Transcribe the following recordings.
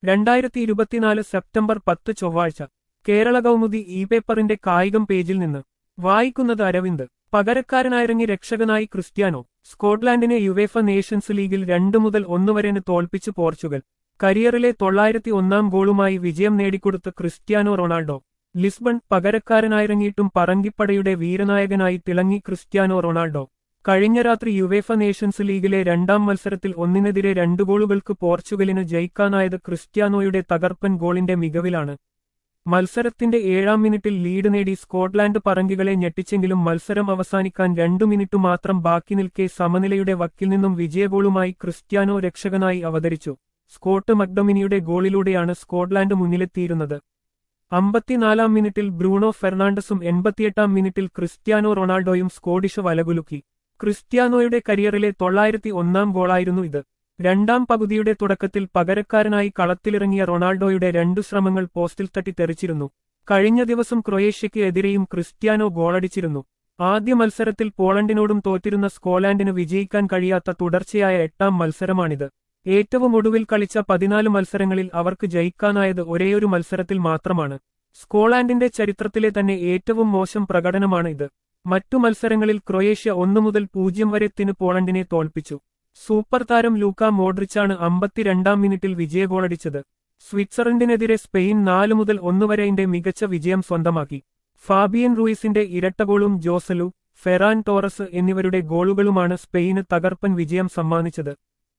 രണ്ടായിരത്തി ഇരുപത്തിനാല് സെപ്റ്റംബർ പത്ത് ചൊവ്വാഴ്ച കേരള കൗമുദി ഇ പേപ്പറിന്റെ കായികം പേജിൽ നിന്ന് വായിക്കുന്നത് അരവിന്ദ് പകരക്കാരനായിറങ്ങി രക്ഷകനായി ക്രിസ്ത്യാനോ സ്കോട്ട്ലാൻഡിനെ യുവേഫ നേഷൻസ് ലീഗിൽ രണ്ടു മുതൽ ഒന്ന് വരെന് തോൽപ്പിച്ച് പോർച്ചുഗൽ കരിയറിലെ തൊള്ളായിരത്തി ഒന്നാം ഗോളുമായി വിജയം നേടിക്കൊടുത്ത ക്രിസ്ത്യാനോ റൊണാൾഡോ ലിസ്ബൺ പകരക്കാരനായിറങ്ങിയിട്ടും പറങ്കിപ്പടയുടെ വീരനായകനായി തിളങ്ങി ക്രിസ്ത്യാനോ റൊണാൾഡോ കഴിഞ്ഞ രാത്രി യുവേഫ നേഷൻസ് ലീഗിലെ രണ്ടാം മത്സരത്തിൽ ഒന്നിനെതിരെ രണ്ടു ഗോളുകൾക്ക് പോർച്ചുഗലിന് ജയിക്കാനായത് ക്രിസ്ത്യാനോയുടെ തകർപ്പൻ ഗോളിന്റെ മികവിലാണ് മത്സരത്തിന്റെ ഏഴാം മിനിറ്റിൽ ലീഡ് നേടി സ്കോട്ട്ലാൻഡ് പറങ്കികളെ ഞെട്ടിച്ചെങ്കിലും മത്സരം അവസാനിക്കാൻ രണ്ടു മിനിറ്റ് മാത്രം ബാക്കി നിൽക്കെ സമനിലയുടെ വക്കിൽ നിന്നും വിജയഗോളുമായി ക്രിസ്ത്യാനോ രക്ഷകനായി അവതരിച്ചു സ്കോട്ട് മക്ഡമിനിയുടെ ഗോളിലൂടെയാണ് സ്കോട്ട്ലാൻഡ് മുന്നിലെത്തിയിരുന്നത് അമ്പത്തിനാലാം മിനിറ്റിൽ ബ്രൂണോ ഫെർണാണ്ടസും എൺപത്തിയെട്ടാം മിനിറ്റിൽ ക്രിസ്ത്യാനോ റൊണാൾഡോയും സ്കോഡിഷ് വലകുലുക്കി ക്രിസ്ത്യാനോയുടെ കരിയറിലെ തൊള്ളായിരത്തി ഒന്നാം ഗോളായിരുന്നു ഇത് രണ്ടാം പകുതിയുടെ തുടക്കത്തിൽ പകരക്കാരനായി കളത്തിലിറങ്ങിയ റൊണാൾഡോയുടെ രണ്ടു ശ്രമങ്ങൾ പോസ്റ്റിൽ തട്ടി തെറിച്ചിരുന്നു കഴിഞ്ഞ ദിവസം ക്രൊയേഷ്യയ്ക്ക് എതിരെയും ക്രിസ്ത്യാനോ ഗോളടിച്ചിരുന്നു ആദ്യ മത്സരത്തിൽ പോളണ്ടിനോടും തോറ്റിരുന്ന സ്കോലാൻഡിന് വിജയിക്കാൻ കഴിയാത്ത തുടർച്ചയായ എട്ടാം മത്സരമാണിത് ഏറ്റവും ഒടുവിൽ കളിച്ച പതിനാല് മത്സരങ്ങളിൽ അവർക്ക് ജയിക്കാനായത് ഒരേയൊരു മത്സരത്തിൽ മാത്രമാണ് സ്കോളാൻഡിന്റെ ചരിത്രത്തിലെ തന്നെ ഏറ്റവും മോശം പ്രകടനമാണ് ഇത് മറ്റു മത്സരങ്ങളിൽ ക്രൊയേഷ്യ ഒന്നു മുതൽ പൂജ്യം വരെ ത്തിന് പോളണ്ടിനെ തോൽപ്പിച്ചു സൂപ്പർ താരം ലൂക്ക മോഡ്രിച്ചാണ് അമ്പത്തിരണ്ടാം മിനിറ്റിൽ വിജയഗോളടിച്ചത് സ്വിറ്റ്സർലൻഡിനെതിരെ സ്പെയിൻ നാല് മുതൽ ഒന്നുവരെന്റെ മികച്ച വിജയം സ്വന്തമാക്കി ഫാബിയൻ റൂയിസിന്റെ ഇരട്ടഗോളും ജോസലു ഫെറാൻ ടോറസ് എന്നിവരുടെ ഗോളുകളുമാണ് സ്പെയിന് തകർപ്പൻ വിജയം സമ്മാനിച്ചത്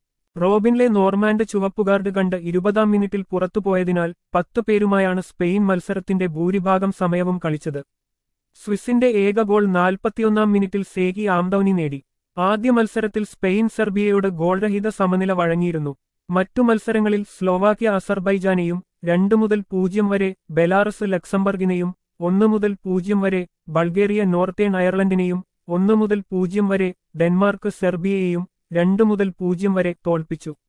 റോബിൻലെ നോർമാൻഡ് ചുവപ്പുകാർഡ് കണ്ട് ഇരുപതാം മിനിറ്റിൽ പുറത്തുപോയതിനാൽ പത്തു പേരുമായാണ് സ്പെയിൻ മത്സരത്തിന്റെ ഭൂരിഭാഗം സമയവും കളിച്ചത് സ്വിസിന്റെ ഏക ഗോൾ നാൽപ്പത്തിയൊന്നാം മിനിറ്റിൽ സേഗി ആംദൌനി നേടി ആദ്യ മത്സരത്തിൽ സ്പെയിൻ സെർബിയയോട് ഗോൾരഹിത സമനില വഴങ്ങിയിരുന്നു മറ്റു മത്സരങ്ങളിൽ സ്ലോവാക്യ അസർബൈജാനെയും രണ്ടു മുതൽ പൂജ്യം വരെ ബെലാറസ് ലക്സംബർഗിനെയും ഒന്ന് മുതൽ പൂജ്യം വരെ ബൾഗേറിയ നോർത്തേൺ അയർലൻഡിനെയും ഒന്ന് മുതൽ പൂജ്യം വരെ ഡെൻമാർക്ക് സെർബിയയെയും രണ്ടു മുതൽ പൂജ്യം വരെ തോൽപ്പിച്ചു